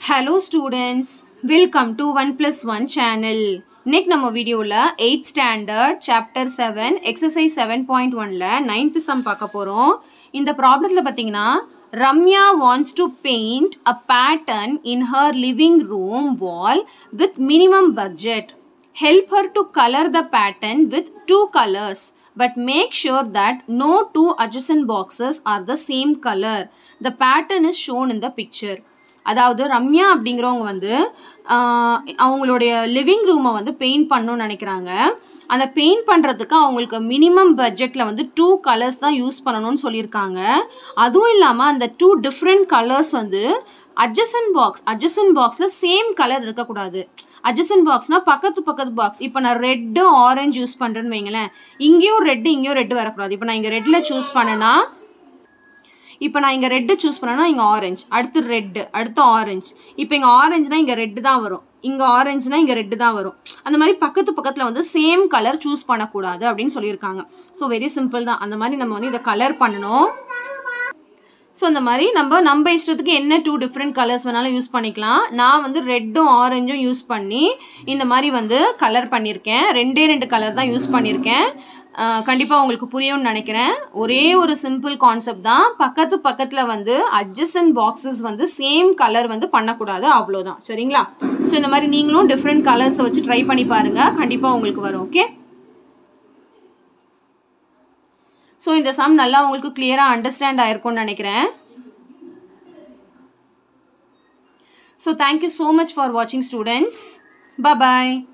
hello students welcome to one plus one channel இன்னைக்கு நம்ம வீடியோவில் eight standard chapter seven exercise seven point ஒனில் ninth sum பார்க்க போகிறோம் இந்த ப்ராப்ளத்தில் பார்த்தீங்கன்னா Ramya wants to paint a pattern in her living room wall with minimum budget help her to color the pattern with two colors but make sure that no two adjacent boxes are the same color the pattern is shown in the picture அதாவது ரம்யா அப்படிங்கிறவங்க வந்து ஆஹ், அவங்களுடைய living ரூமை வந்து paint பண்ணணும்னு நினைக்கிறாங்க அந்த paint பண்ணுறதுக்கு அவங்களுக்கு மினிமம் பட்ஜெட்டில் வந்து டூ கலர்ஸ் தான் யூஸ் பண்ணணும்னு சொல்லியிருக்காங்க அதுவும் இல்லாமல் அந்த டூ டிஃப்ரெண்ட் கலர்ஸ் வந்து அட்ஜசன் பாக்ஸ் அட்ஜசன் பாக்ஸில் சேம் கலர் இருக்கக்கூடாது அட்ஜசன் பாக்ஸ்னால் பக்கத்து பக்கத்து பாக்ஸ் இப்போ நான் ரெட்டு ஆரஞ்சு யூஸ் பண்ணுறேன்னு வைங்களேன் இங்கேயும் ரெட்டு இங்கேயும் ரெட்டு வரக்கூடாது இப்போ நான் இங்கே ரெட்டில் சூஸ் பண்ணேன்னா இப்போ நான் இங்கே ரெட்டு சூஸ் பண்ணேன்னா இங்கே ஆரஞ்சு அடுத்து ரெட்டு அடுத்து ஆரஞ்சு இப்போ இங்கே ஆரஞ்சுனா இங்கே ரெட்டு தான் வரும் இங்கே ஆரஞ்சுனா இங்கே ரெட்டு தான் வரும் அந்த மாதிரி பக்கத்து பக்கத்தில் வந்து சேம் கலர் சூஸ் பண்ணக்கூடாது அப்படின்னு சொல்லியிருக்காங்க ஸோ வெரி சிம்பிள் தான் அந்த மாதிரி நம்ம வந்து இதை கலர் பண்ணணும் ஸோ அந்த மாதிரி நம்ம நம்ம இஷ்டத்துக்கு என்ன டூ டிஃப்ரெண்ட் கலர்ஸ் வேணாலும் யூஸ் பண்ணிக்கலாம் நான் வந்து ரெட்டும் ஆரஞ்சும் யூஸ் பண்ணி இந்த மாதிரி வந்து கலர் பண்ணியிருக்கேன் ரெண்டே ரெண்டு கலர் தான் யூஸ் பண்ணியிருக்கேன் கண்டிப்பாக உங்களுக்கு புரியும்னு நினைக்கிறேன் ஒரே ஒரு சிம்பிள் கான்செப்ட் தான் பக்கத்து பக்கத்தில் வந்து அட்ஜசன் பாக்ஸஸ் வந்து சேம் கலர் வந்து பண்ணக்கூடாது அவ்வளோதான் சரிங்களா ஸோ இந்த மாதிரி நீங்களும் டிஃப்ரெண்ட் கலர்ஸை வச்சு ட்ரை பண்ணி பாருங்கள் கண்டிப்பாக உங்களுக்கு வரும் ஓகே ஸோ இந்த சம் நல்லா உங்களுக்கு கிளியராக அண்டர்ஸ்டாண்ட் ஆயிருக்கும்னு நினைக்கிறேன் so thank you so much for வாட்சிங் ஸ்டூடெண்ட்ஸ் பாய்